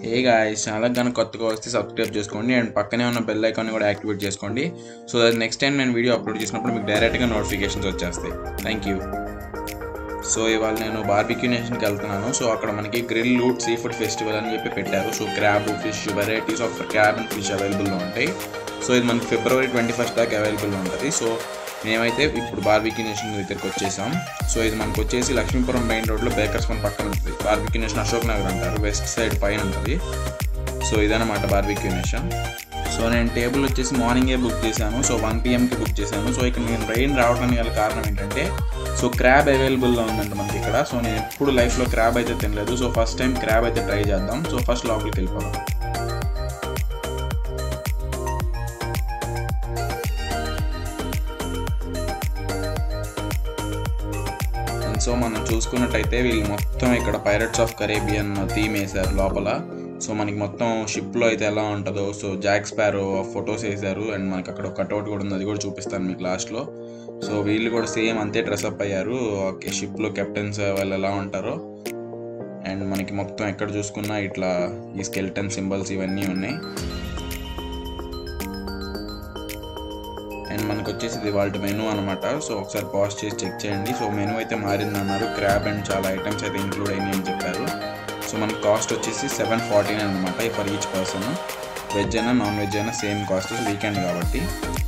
ఏ guys channel కనుక కొత్తగా వస్తే సబ్స్క్రైబ్ చేసుకోండి అండ్ పక్కనే ఉన్న బెల్ ఐకాన్ కూడా యాక్టివేట్ చేసుకోండి సో దట్ నెక్స్ట్ టైం నేను వీడియో అప్లోడ్ చేసినప్పుడు మీకు డైరెక్ట్గా నోటిఫికేషన్స్ వచ్చేస్తాయి థ్యాంక్ యూ సో ఇవాళ నేను బార్బిక్యూ నేషన్కి వెళ్తున్నాను సో అక్కడ మనకి grill loot seafood festival అని చెప్పి పెట్టారు so crab fish varieties of crab and fish అవైలబుల్లో ఉంటాయి సో ఇది మనకి ఫిబ్రవరి ట్వంటీ ఫస్ట్ దాకా అవైలబుల్లో ఉంటుంది సో మేమైతే ఇప్పుడు బార్బిక్యూ నేషన్ దగ్గరికి వచ్చేసాం సో ఇది మనకు వచ్చేసి లక్ష్మీపురం మెయిన్ రోడ్లో బేకర్స్ మన పక్కన ఉంటుంది బార్బిక్యూ నేషన్ అశోక్ నగర్ అంటారు వెస్ట్ సైడ్ పైన ఉంటుంది సో ఇదన్నమాట బార్బిక్యూ నేషన్ సో నేను టేబుల్ వచ్చేసి మార్నింగే బుక్ చేశాను సో వన్ పిఎంకి బుక్ చేశాను సో ఇక్కడ నేను ట్రైన్ రావడానికి గల కారణం ఏంటంటే సో క్రాబ్ అవైలబుల్లో ఉందంట మనకి ఇక్కడ సో నేను ఎప్పుడు లైఫ్లో క్రాబ్ అయితే తినలేదు సో ఫస్ట్ టైం క్రాబ్ అయితే ట్రై చేద్దాం సో ఫస్ట్ లోపలికి వెళ్ళిపోదాం అండ్ సో మనం చూసుకున్నట్టయితే వీళ్ళు మొత్తం ఇక్కడ పైరట్స్ ఆఫ్ కరేబియన్ థీమ్ వేశారు లోపల సో మనకి మొత్తం షిప్లో అయితే ఎలా ఉంటుందో సో జాక్ స్పారో ఫొటోస్ వేశారు అండ్ మనకి అక్కడ ఒక కట్అవుట్ కూడా ఉంది అది కూడా చూపిస్తాను మీకు లాస్ట్లో సో వీళ్ళు కూడా సేమ్ అంతే డ్రెస్అప్ అయ్యారు ఓకే షిప్లో కెప్టెన్స్ వాళ్ళు ఎలా ఉంటారో అండ్ మనకి మొత్తం ఎక్కడ చూసుకున్నా ఇట్లా ఈ స్కెల్టన్ సింబల్స్ ఇవన్నీ ఉన్నాయి అండ్ మనకు వచ్చేసి ఇది వాళ్ళ మెనూ అనమాట సో ఒకసారి పాజ్ చేసి చెక్ చేయండి సో మెనూ అయితే మారింది అన్నారు క్రాబ్ అండ్ చాలా ఐటమ్స్ అయితే ఇంక్లూడ్ అయినాయి అని చెప్పారు సో మనకి కాస్ట్ వచ్చేసి సెవెన్ ఫార్టీన్ అనమాట ఫర్ ఈచ్ పర్సన్ వెజ్ అయినా నాన్ వెజ్ అయినా సేమ్ కాస్ట్ వీకెండ్ కాబట్టి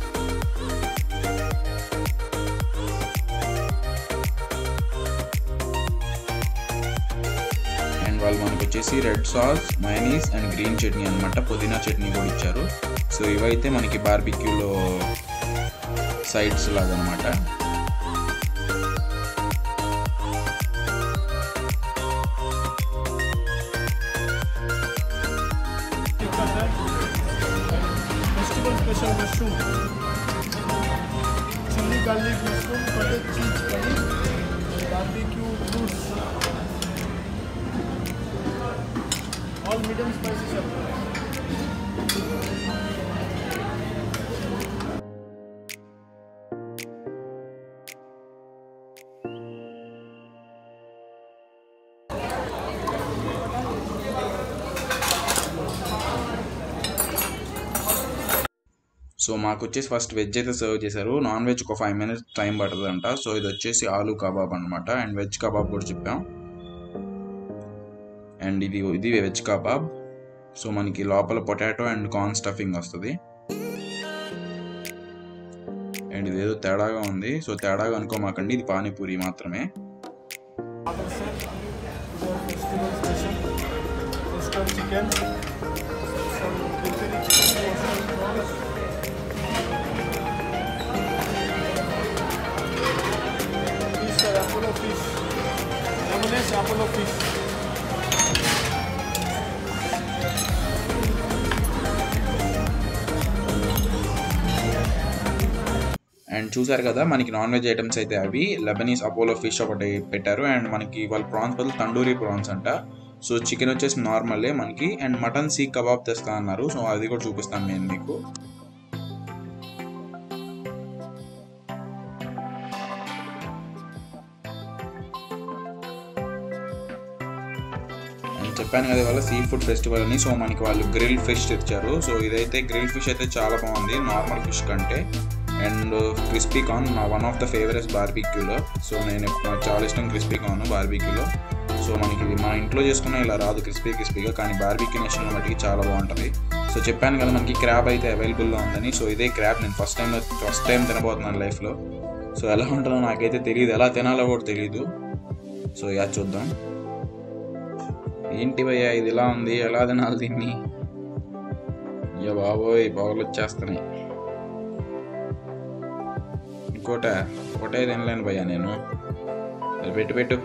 అండ్ వాళ్ళు మనకు వచ్చేసి red sauce mayonnaise and green chutney అనమాట పుదీనా చట్నీ కూడా ఇచ్చారు సో ఇవైతే మనకి బార్బిక్యూలో సైడ్స్ లాగా అనమాట Festival special mushroom. Chili garlic mushroom, butter cheese curry, barbecue fruits. All medium spices are so మాకు వచ్చేసి ఫస్ట్ వెజ్ అయితే సర్వ్ చేశారు నాన్ వెజ్ ఒక ఫైవ్ మినిట్స్ టైం పడుతుందంట సో ఇది వచ్చేసి ఆలూ కబాబ్ అనమాట అండ్ వెజ్ కబాబ్ కూడా చెప్పాం అండ్ ఇది ఇది వెజ్ కబాబ్ సో మనకి లోపల పొటాటో అండ్ కార్న్ స్టఫింగ్ వస్తుంది అండ్ ఇదేదో తేడాగా ఉంది సో తేడాగా అనుకోమాకండి ఇది పానీపూరి మాత్రమే Other set. These are festival special. Roasted chicken. Some peri chicken, roasted prawns. These are Apollo fish. Lemonade Apollo fish. And చూసారు కదా మనకి నాన్ వెజ్ ఐటమ్స్ అయితే అవి లెబనీస్ అపోలో ఫిష్ ఒకటి పెట్టారు అండ్ మనకి వాళ్ళ ప్రాన్స్ బదులు తండూరి ప్రాన్స్ అంట సో చికెన్ వచ్చేసి నార్మలే మనకి అండ్ మటన్ సీక్ కబాబ్ తెస్తా అన్నారు సో అది కూడా చూపిస్తాను నేను మీకు నేను చెప్పాను కదా వాళ్ళ సీ ఫుడ్ ఫెస్టివల్ అని సో మనకి వాళ్ళు గ్రిల్ ఫిష్ తెచ్చారు సో ఇదైతే గ్రిల్ ఫిష్ అయితే చాలా బాగుంది నార్మల్ ఫిష్ కంటే అండ్ క్రిస్పీ కార్న్ నా వన్ ఆఫ్ ద ఫేవరెట్స్ బార్బీక్యూలో సో నేను ఎప్పుడు- నాకు చాలా ఇష్టం క్రిస్పీ కార్న్ బార్బీక్యూలో సో మనకి ఇది మన ఇంట్లో చేసుకున్న ఇలా రాదు క్రిస్పీ క్రిస్పీగా కానీ బార్బీక్యూ నేషన్లో మటుకి చాలా బాగుంటుంది సో చెప్పాను కదా మనకి క్రాబ్ అయితే అవైలబుల్లో ఉందని సో ఇదే క్రాబ్ నేను ఫస్ట్ టైం ఫస్ట్ టైం తినబోతున్నాను లైఫ్లో సో ఎలా ఉంటుందో నాకైతే తెలియదు ఎలా తినాలో కూడా తెలియదు సో యా చూద్దాం ఏంటి భయ్యా ఇది ఇలా ఉంది ఎలా తినాలి దీన్ని అయ్యో బాబోయ్ పొగలు వచ్చేస్తున్నాయి ఇంకోట ఒకటే తినలేను భయ్యా నేను అది పెట్టు పెట్టు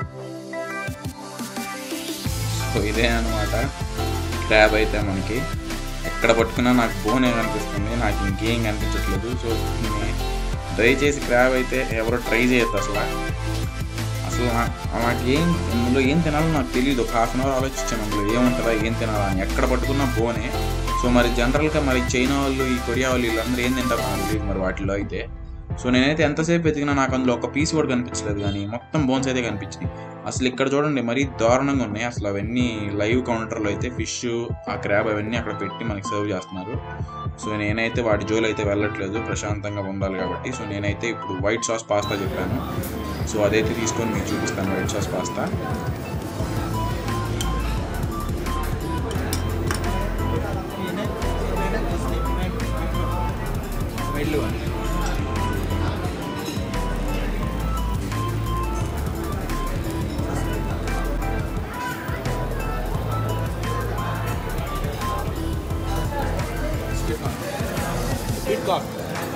సో ఇదే అనమాట క్రాబ్ అయితే మనకి ఎక్కడ పట్టుకున్నా నాకు బోనే కనిపిస్తుంది నాకు ఇంకేం కనిపించట్లేదు సో ట్రై చేసి క్రాబ్ అయితే ఎవరో ట్రై చేయొద్దు అసలు అసలు నా- నాకు ఏం అందులో ఏం తినాలో నాకు తెలియదు ఒక హాఫ్ అన్ అవర్ ఆలోచించాను అందులో ఏముంటుందా ఏం తినాలా అని ఎక్కడ పట్టుకున్నా బోనే సో మరి జనరల్గా మరి చైనా వాళ్ళు ఈ కొరియా వాళ్ళు వీళ్ళందరూ ఏం తింటారు నాకు తెలియదు మరి వాటిలో అయితే సో నేనైతే ఎంతసేపు వెతికినా నాకు అందులో ఒక పీస్ కూడా కనిపించలేదు కానీ మొత్తం బోన్స్ అయితే కనిపించినాయి అసలు ఇక్కడ చూడండి మరీ దారుణంగా ఉన్నాయి అసలు అవన్నీ లైవ్ కౌంటర్లో అయితే ఫిష్ ఆ క్రాబ్ అవన్నీ అక్కడ పెట్టి మనకి సర్వ్ చేస్తున్నారు సో నేనైతే వాటి జోలు అయితే వెళ్ళట్లేదు ప్రశాంతంగా ఉండాలి కాబట్టి సో నేనైతే ఇప్పుడు వైట్ సాస్ పాస్తా చెప్పాను సో అదైతే తీసుకొని మీకు చూపిస్తాను వైట్ సాస్ పాస్తా వెళ్ళు స్వీట్ కార్న్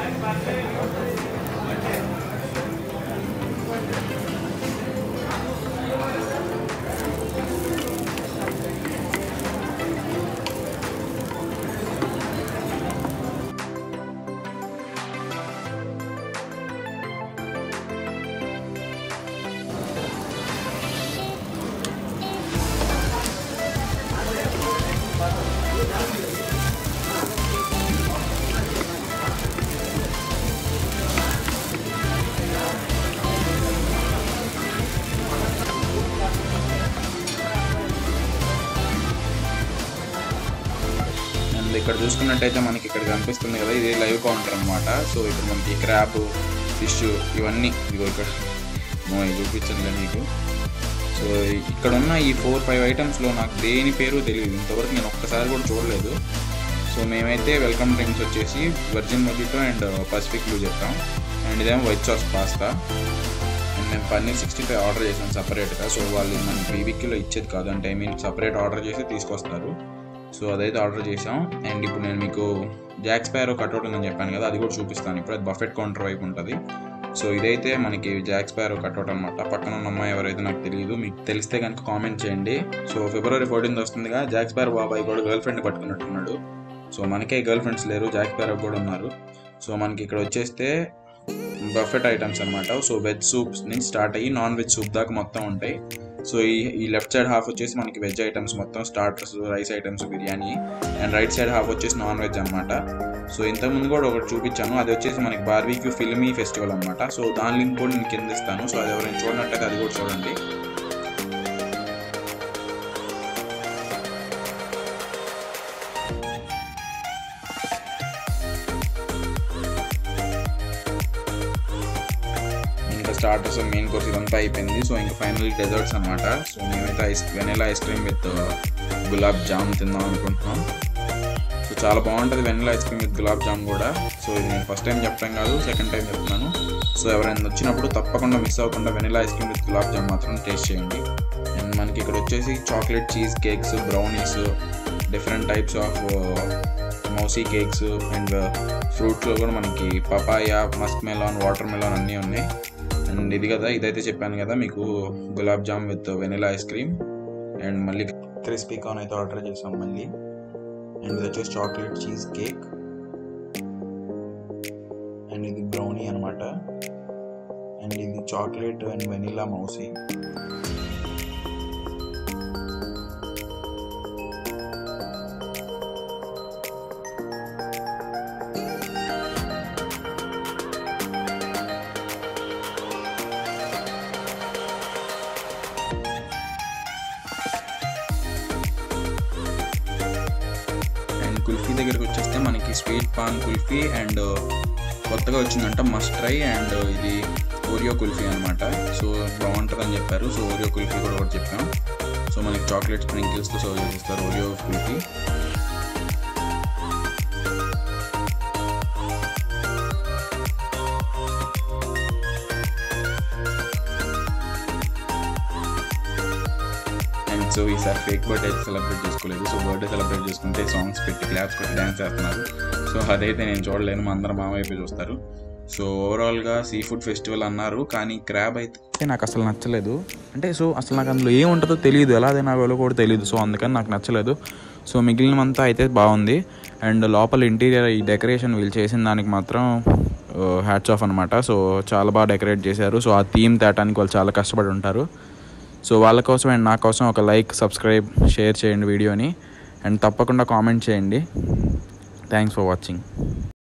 అండ్ ఇక్కడ చూసుకున్నట్టయితే మనకి ఇక్కడ కనిపిస్తుంది కదా ఇది లైవ్ కౌంటర్ అనమాట సో ఇక్కడ మనకి క్రాబ్ ఫిష్ ఇవన్నీ ఇదిగో ఇక్కడ మో ఇది చూపించండి మీకు సో ఇక్కడ ఉన్న ఈ ఫోర్ ఫైవ్ ఐటమ్స్లో నాకు దేని పేరు తెలియదు ఇంతవరకు నేను ఒక్కసారి కూడా చూడలేదు సో మేమైతే వెల్కమ్ డ్రింక్స్ వచ్చేసి virgin mojito and pacific blue చెప్పాం అండ్ ఇదేమో వైట్ సాస్ పాస్తా అండ్ మేము పన్నీర్ సిక్స్టీ ఫైవ్ ఆర్డర్ చేసాం సపరేట్గా సో వాళ్ళు మనకి బీబీక్యూలో ఇచ్చేది కాదు అంటే ఐ మీన్ సపరేట్ ఆర్డర్ చేసి తీసుకొస్తారు సో అదైతే ఆర్డర్ చేసాం అండ్ ఇప్పుడు నేను మీకు జాక్ స్పారో కట్అవుట్ ఉందని చెప్పాను కదా అది కూడా చూపిస్తాను ఇప్పుడు అది బఫెట్ కౌంటర్ వైపు ఉంటుంది సో ఇదైతే మనకి జాక్ స్పారో కట్అవుట్ అనమాట పక్కన ఉన్న అమ్మాయి ఎవరైతే నాకు తెలియదు మీకు తెలిస్తే కనుక కామెంట్ చేయండి సో ఫిబ్రవరి ఫోర్టీన్త్ వస్తుందిగా జాక్ స్పారో బాబాయ్ కూడా గర్ల్ ఫ్రెండ్ పట్టుకున్నట్టున్నాడు సో మనకే గర్ల్ ఫ్రెండ్స్ లేరు జాక్ స్పారో కూడా ఉన్నారు సో మనకి ఇక్కడ వచ్చేస్తే బఫెట్ ఐటమ్స్ అనమాట సో వెజ్ సూప్స్ నుంచి స్టార్ట్ అయ్యి నాన్ వెజ్ సూప్ దాకా మొత్తం ఉంటాయి సో ఈ ఈ లెఫ్ట్ సైడ్ హాఫ్ వచ్చేసి మనకి వెజ్ ఐటమ్స్ మొత్తం starters rice items biryani and right side half వచ్చేసి నాన్ వెజ్ అనమాట సో ఇంతకుముందు కూడా ఒకటి చూపించాను అది వచ్చేసి మనకి బార్బీక్యూ ఫిల్మీ ఫెస్టివల్ అనమాట సో దాని లింక్ కూడా నేను కింద ఇస్తాను సో అది ఎవరైనా చూడనట్టయితే అది కూడా చూడండి ఇంకా స్టార్టర్స్ మెయిన్ కోర్స్ ఇదంతా అయిపోయింది సో ఇంకా ఫైనల్ డెజర్ట్స్ అనమాట సో మేమైతే ice vanilla ice cream with gulab jam తిందాం అనుకుంటున్నాం సో చాలా బాగుంటుంది vanilla ice cream with gulab jam కూడా సో ఇది నేను ఫస్ట్ టైం చెప్పడం కాదు సెకండ్ టైం చెప్తున్నాను సో ఎవరైనా వచ్చినప్పుడు తప్పకుండా మిస్ అవ్వకుండా vanilla ice cream with gulab jam మాత్రం టేస్ట్ చేయండి అండ్ మనకి ఇక్కడ వచ్చేసి chocolate cheesecakes brownies different types of mousse cakes and ఫ్రూట్స్లో కూడా మనకి papaya muskmelon watermelon అన్నీ ఉన్నాయి అండ్ ఇది కదా ఇదైతే చెప్పాను కదా మీకు gulab jam with vanilla ice cream and మళ్ళీ క్రిస్పీ కార్న్ అయితే ఆర్డర్ చేసాం మళ్ళీ అండ్ ఇది వచ్చేసి చాక్లెట్ చీజ్ కేక్ అండ్ ఇది బ్రౌనీ అనమాట అండ్ ఇది chocolate and vanilla mousse and kulfi దగ్గరికి వచ్చేస్తే మనకి స్వీట్ పాన్ కుల్ఫీ అండ్ కొత్తగా వచ్చిందంట మస్ట్ ట్రై అండ్ ఇది ఓరియో కుల్ఫీ అనమాట సో బాగుంటుంది అని చెప్పారు సో ఓరియో కుల్ఫీ కూడా ఒకటి చెప్పాం సో మనకి చాక్లెట్ స్ప్రింకిల్స్తో సర్వ్ చేస్తారు ఓరియో కుల్ఫీ అండ్ సో ఈసారి ఫేక్ బర్త్డే అయితే సెలబ్రేట్ చేసుకోలేదు సో బర్త్డే సెలబ్రేట్ చేసుకుంటే సాంగ్స్ పెట్టి క్లాప్స్ కొట్టి డ్యాన్స్ చేస్తున్నారు సో అదైతే నేను చూడలేను మా అందరం మామ వైపు చూస్తారు సో ఓవరాల్గా సీ ఫుడ్ ఫెస్టివల్ అన్నారు కానీ క్రాబ్ అయితే నాకు అసలు నచ్చలేదు అంటే సో అసలు నాకు అందులో ఏం ఉంటుందో తెలియదు ఎలా తినాలో కూడా తెలియదు సో అందుకని నాకు నచ్చలేదు సో మిగిలినంతా అయితే బాగుంది అండ్ లోపల ఇంటీరియర్ ఈ డెకరేషన్ వీళ్ళు చేసిన దానికి మాత్రం హ్యాట్స్ ఆఫ్ అనమాట సో చాలా బాగా డెకరేట్ చేశారు సో ఆ థీమ్ తేటానికి వాళ్ళు చాలా కష్టపడి ఉంటారు సో వాళ్ళ కోసం అండ్ నా కోసం ఒక లైక్ సబ్స్క్రైబ్ షేర్ చేయండి వీడియోని అండ్ తప్పకుండా కామెంట్ చేయండి థ్యాంక్స్ ఫర్ వాచింగ్